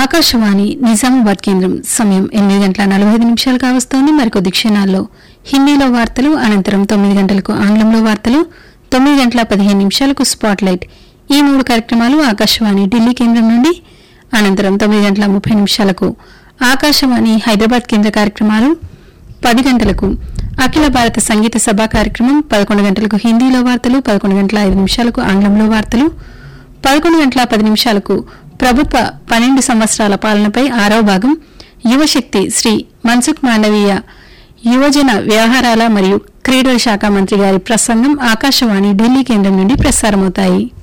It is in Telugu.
ఆకాశవాణి నిజామాబాద్ కేంద్రం సమయం ఎనిమిది గంటల నలభై ఐదు నిమిషాలు కావస్తోంది మరికొద్ది క్షణాల్లో హిందీలో వార్తలు అనంతరం తొమ్మిది గంటలకు ఆంగ్లంలో వార్తలు తొమ్మిది గంటల పదిహేను నిమిషాలకు స్పాట్ లైట్ ఈ మూడు కార్యక్రమాలు ఆకాశవాణి ఢిల్లీ కేంద్రం నుండి అనంతరం తొమ్మిది గంటల ముప్పై నిమిషాలకు ఆకాశవాణి హైదరాబాద్ కేంద్ర కార్యక్రమాలు పది గంటలకు అఖిల భారత సంగీత సభ కార్యక్రమం పదకొండు గంటలకు హిందీలో వార్తలు పదకొండు గంటల ఐదు నిమిషాలకు ఆంగ్లంలో వార్తలు పదకొండు గంటల పది నిమిషాలకు ప్రభుత్వ పన్నెండు సంవత్సరాల పాలనపై ఆరవ భాగం యువశక్తి శ్రీ మన్సుఖ్ మాండవీయ యువజన వ్యవహారాల మరియు క్రీడల శాఖ మంత్రి గారి ప్రసంగం ఆకాశవాణి ఢిల్లీ కేంద్రం నుండి ప్రసారమవుతాయి